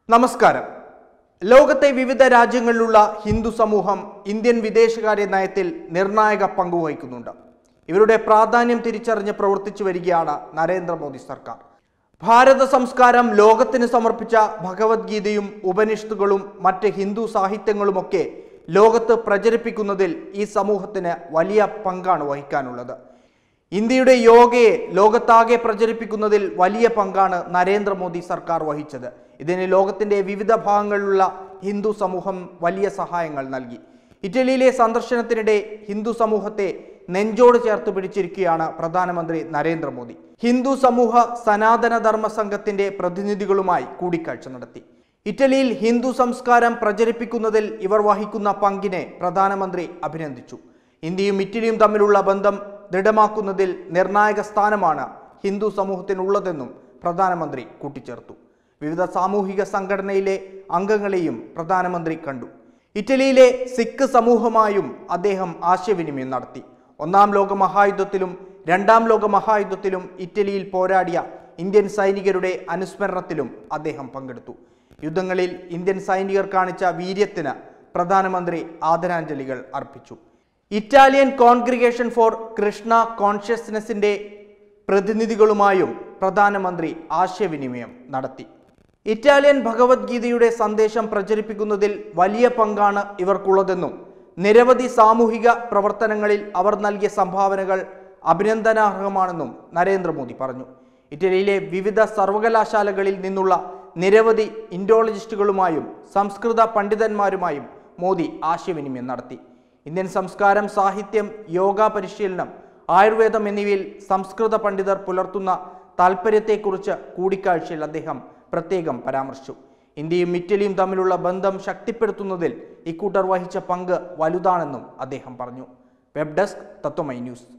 നമസ്കാരം ലോകത്തെ വിവിധ രാജ്യങ്ങളിലുള്ള ഹിന്ദു സമൂഹം ഇന്ത്യൻ വിദേശകാര്യ നയത്തിൽ നിർണായക പങ്കുവഹിക്കുന്നുണ്ട് ഇവരുടെ പ്രാധാന്യം തിരിച്ചറിഞ്ഞ് പ്രവർത്തിച്ചു വരികയാണ് നരേന്ദ്രമോദി സർക്കാർ ഭാരത സംസ്കാരം ലോകത്തിന് സമർപ്പിച്ച ഭഗവത്ഗീതയും ഉപനിഷത്തുകളും മറ്റ് ഹിന്ദു സാഹിത്യങ്ങളുമൊക്കെ ലോകത്ത് പ്രചരിപ്പിക്കുന്നതിൽ ഈ സമൂഹത്തിന് വലിയ പങ്കാണ് വഹിക്കാനുള്ളത് ഇന്ത്യയുടെ യോഗയെ ലോകത്താകെ പ്രചരിപ്പിക്കുന്നതിൽ വലിയ പങ്കാണ് നരേന്ദ്രമോദി സർക്കാർ വഹിച്ചത് ഇതിന് ലോകത്തിന്റെ വിവിധ ഭാഗങ്ങളിലുള്ള ഹിന്ദു സമൂഹം വലിയ സഹായങ്ങൾ നൽകി ഇറ്റലിയിലെ സന്ദർശനത്തിനിടെ ഹിന്ദു സമൂഹത്തെ നെഞ്ചോട് ചേർത്ത് പിടിച്ചിരിക്കുകയാണ് പ്രധാനമന്ത്രി നരേന്ദ്രമോദി ഹിന്ദു സമൂഹ സനാതന ധർമ്മ സംഘത്തിന്റെ പ്രതിനിധികളുമായി കൂടിക്കാഴ്ച നടത്തി ഇറ്റലിയിൽ ഹിന്ദു സംസ്കാരം പ്രചരിപ്പിക്കുന്നതിൽ ഇവർ വഹിക്കുന്ന പങ്കിനെ പ്രധാനമന്ത്രി അഭിനന്ദിച്ചു ഇന്ത്യയും ഇറ്റലിയും തമ്മിലുള്ള ബന്ധം ദൃഢമാക്കുന്നതിൽ നിർണായക സ്ഥാനമാണ് ഹിന്ദു സമൂഹത്തിനുള്ളതെന്നും പ്രധാനമന്ത്രി കൂട്ടിച്ചേർത്തു വിവിധ സാമൂഹിക സംഘടനയിലെ അംഗങ്ങളെയും പ്രധാനമന്ത്രി കണ്ടു ഇറ്റലിയിലെ സിഖ് സമൂഹമായും അദ്ദേഹം ആശയവിനിമയം നടത്തി ഒന്നാം ലോക മഹായുദ്ധത്തിലും രണ്ടാം ലോക മഹായുദ്ധത്തിലും ഇറ്റലിയിൽ പോരാടിയ ഇന്ത്യൻ സൈനികരുടെ അനുസ്മരണത്തിലും അദ്ദേഹം പങ്കെടുത്തു യുദ്ധങ്ങളിൽ ഇന്ത്യൻ സൈനികർ കാണിച്ച വീര്യത്തിന് പ്രധാനമന്ത്രി ആദരാഞ്ജലികൾ അർപ്പിച്ചു ഇറ്റാലിയൻ കോൺഗ്രിഗേഷൻ ഫോർ കൃഷ്ണ കോൺഷ്യസ്നെസിന്റെ പ്രതിനിധികളുമായും പ്രധാനമന്ത്രി ആശയവിനിമയം നടത്തി ഇറ്റാലിയൻ ഭഗവത്ഗീതയുടെ സന്ദേശം പ്രചരിപ്പിക്കുന്നതിൽ വലിയ പങ്കാണ് ഇവർക്കുള്ളതെന്നും നിരവധി സാമൂഹിക പ്രവർത്തനങ്ങളിൽ അവർ നൽകിയ സംഭാവനകൾ അഭിനന്ദനാർഹമാണെന്നും നരേന്ദ്രമോദി പറഞ്ഞു ഇറ്റലിയിലെ വിവിധ സർവകലാശാലകളിൽ നിന്നുള്ള നിരവധി ഇൻഡോളജിസ്റ്റുകളുമായും സംസ്കൃത പണ്ഡിതന്മാരുമായും മോദി ആശയവിനിമയം നടത്തി ഇന്ത്യൻ സംസ്കാരം സാഹിത്യം യോഗ പരിശീലനം ആയുർവേദം എന്നിവയിൽ സംസ്കൃത പണ്ഡിതർ പുലർത്തുന്ന താൽപ്പര്യത്തെക്കുറിച്ച് കൂടിക്കാഴ്ചയിൽ അദ്ദേഹം പ്രത്യേകം പരാമർശിച്ചു ഇന്ത്യയും ഇറ്റലിയും തമ്മിലുള്ള ബന്ധം ശക്തിപ്പെടുത്തുന്നതിൽ ഇക്കൂട്ടർ വഹിച്ച പങ്ക് വലുതാണെന്നും അദ്ദേഹം പറഞ്ഞു വെബ് ഡെസ്ക് തത്വമൈ ന്യൂസ്